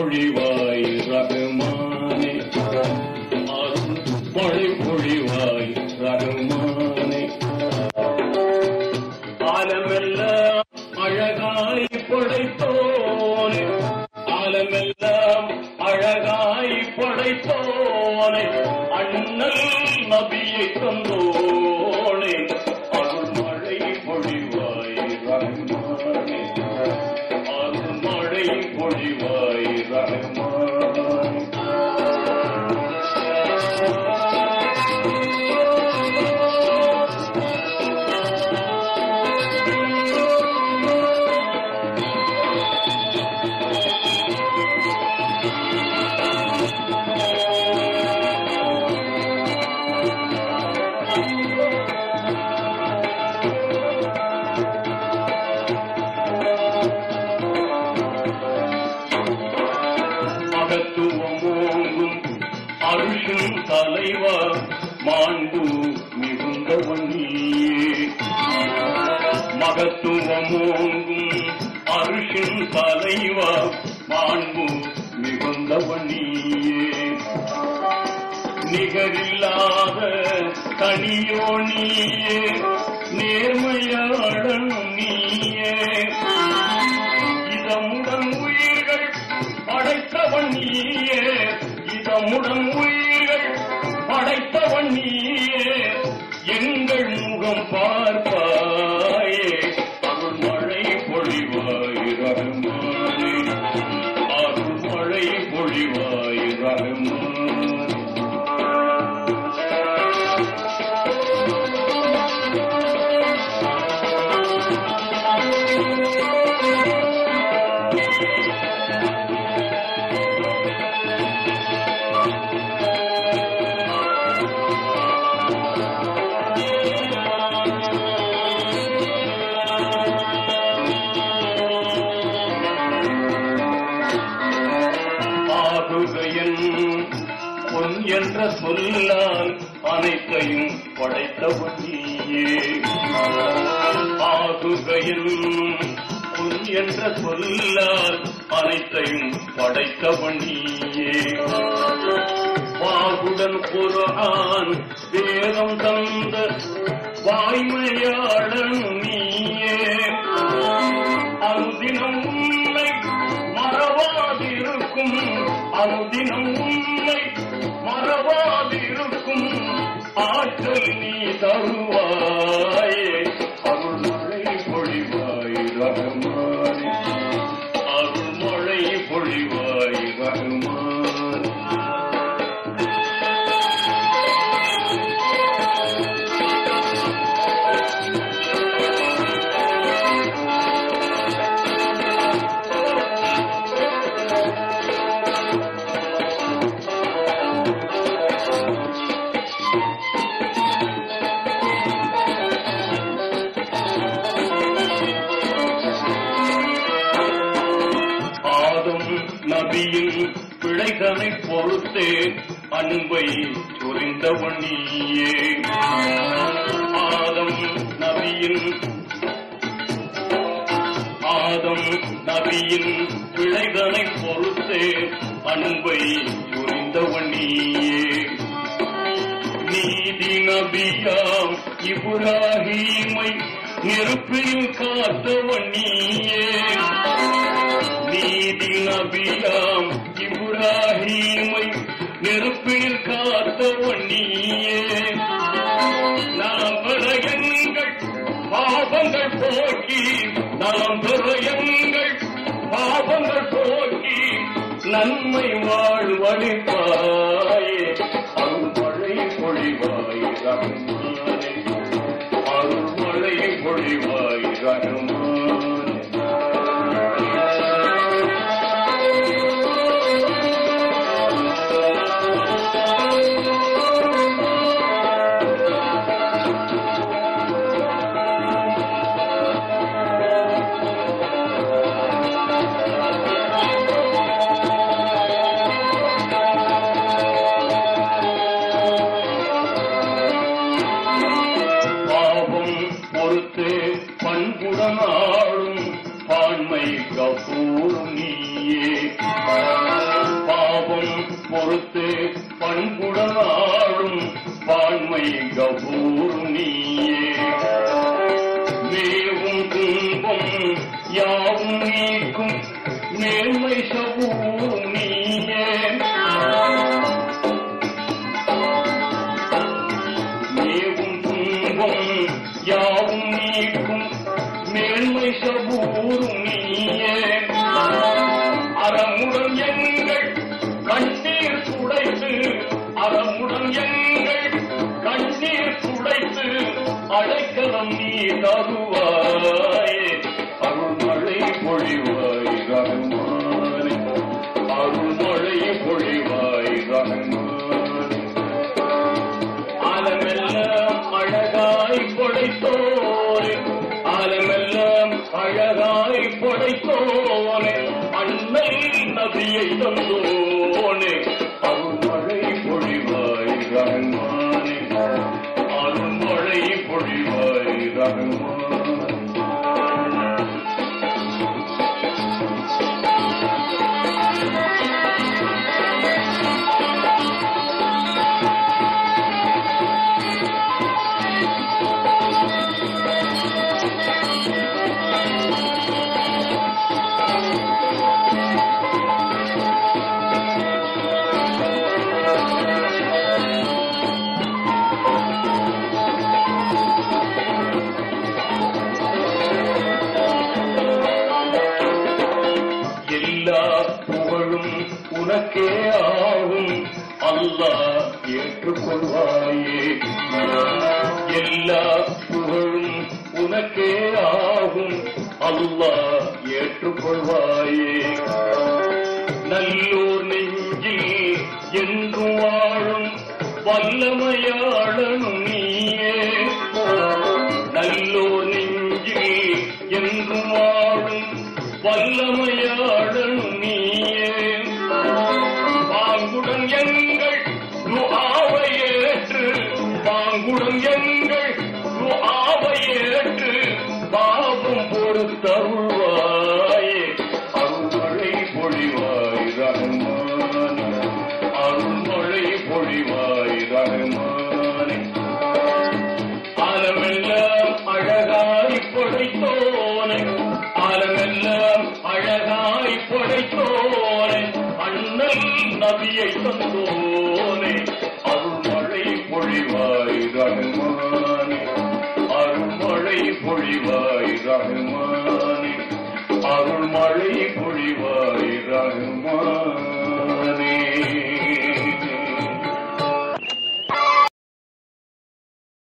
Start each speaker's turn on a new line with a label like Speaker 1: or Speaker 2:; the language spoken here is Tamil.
Speaker 1: பொழிவாய் ரகுமானே அருள் மழை பொழிவாய் ரகுமானே ஆலமெல்லாம் அழகாய் படைத்தோனே ஆலமெல்லாம் அழகாய் படைத்தோனே அண்ணல் நபியை தந்தோனே அருள் மழை பொழிவாய் ரகுமானே அருள் மழை பொழிவாய் ரகுமானே மகத்துவமோங்கும் அருஷும் தலைவா மாண்பு மிகுந்தவன் நீயே மகத்துவமோங்கும் அருஷும் தலைவா மாண்பு மிகுந்தவன் நீயே நிகரில்லாத தனியோ நீயே நேர்மையாளன் நீயே இதமுடன் உயிர்கள் படைத்தவன் நீயே இதமுடன் உயிர்கள் படைத்தவன் நீயே எங்கள் முகம் பார்ப்பாயே அருள் மழை பொழிவாய் ரகுமானே அருள் மழை பொழிவாய் ரகுமானே ஆகுகையன் பொன் என்ற சொல்லால் அனைத்தையும் படைத்தவன் நீயே ஆகுகையன் பொன் என்ற சொல்லால் அனைத்தையும் படைத்தவன் நீயே வாகுடன் குரான் வேதம் தந்த வாய்மையாளன் நீயே அனுதினம் உன்னை மறவாதிருக்கும் அனுதினம் உன்னை மறவாதிருக்கும் ஆற்றல் நீ தருவாயே அருள்மழை பொழிவாய் ரகுமானே அருள்மழை பொழிவாய் ரகுமானே ஆதம் நபியின் பிழைதனை பொறுத்தே அன்பை சொரிந்தவன் நீயே ஆதம் நபியின் ஆதம் நபியின் பிழைதனை பொறுத்தே அன்பை சொரிந்தவன் நீயே நீதி நபியாம் இப்ராஹீமை நெருப்பில் காத்தவன் நீயே நீதி நபியாம் இப்ராஹீமை நெருப்பில் காத்தவன் நீயே நாம் எங்கள் பாவங்கள் போக்கி நாம் எங்கள் பாவங்கள் போக்கி நன்மை வாழ்வழிப்பாயே அருள்மழை பொழிவாய் ரகுமானே அருள்மழை பொழிவாய் ரகுமானே பாவம் பொறுத்து பண்புடன் ஆளும் பான்மை கபூரும் நீயே பண்புடனாடும் பான்மை கபூர் நீயே மேவும் துன்பம் யாவும் நீக்கும் மேன்மை சபூர் நீயே மேவும் துன்பம் யாவும் நீக்கும் மேன்மை சபூரும் நீயே அறமுடன் எங்கள் கண்ணீர் துடைத்து அறமுடன் எங்கள் கண்ணீர் துடைத்து அடைக்கலம் நீ தருவாயே அருள்மழை பொழிவாய் ரஹ்மானே அருள்மழை பொழிவாய் ரஹ்மானே ஆலமெல்லாம் அழகாய் படைத்தோனே ஆலமெல்லாம் அழகாய் படைத்தோனே அன்னை நபியை தந்தோனே அருள்மழை பொழிவாய் ரஹ்மானே அருள்மழை பொழிவாய் ரஹ்மானே எல்லா புகழும் உனக்கே ஆகும் அல்லாஹ் ஏற்றுக்கொள்வாயே எல்லா புகழும் உனக்கே ஆகும் அல்லாஹ் ஏற்றுக்கொள்வாயே நல்லோர் நெஞ்சில் என்று வாழும் வல்லமையாளனும் நீயே நல்லோர் நெஞ்சில் என்று வாழும் வல்லமையாளனும் நீயே பாங்குடன் எங்கள் துஆவை ஏற்று பாங்குடன் எங்கள் துஆவை ஏற்று பாவம் பொறுத்தருள்வாயே அருள்மழை பொழிவாய் ரஹ்மானே அருள்மழை பொழிவாய் ரஹ்மானே ஆலமெல்லாம் அழகாய் படைத்தோனே ஆலமெல்லாம் அழகாய் படைத்தோனே அண்ணல் நபியை தந்தோனே அருள்மழை பொழிவாய் ரஹ்மானே அருள்மழை பொழிவாய் ரஹ்மானே அருள்மழை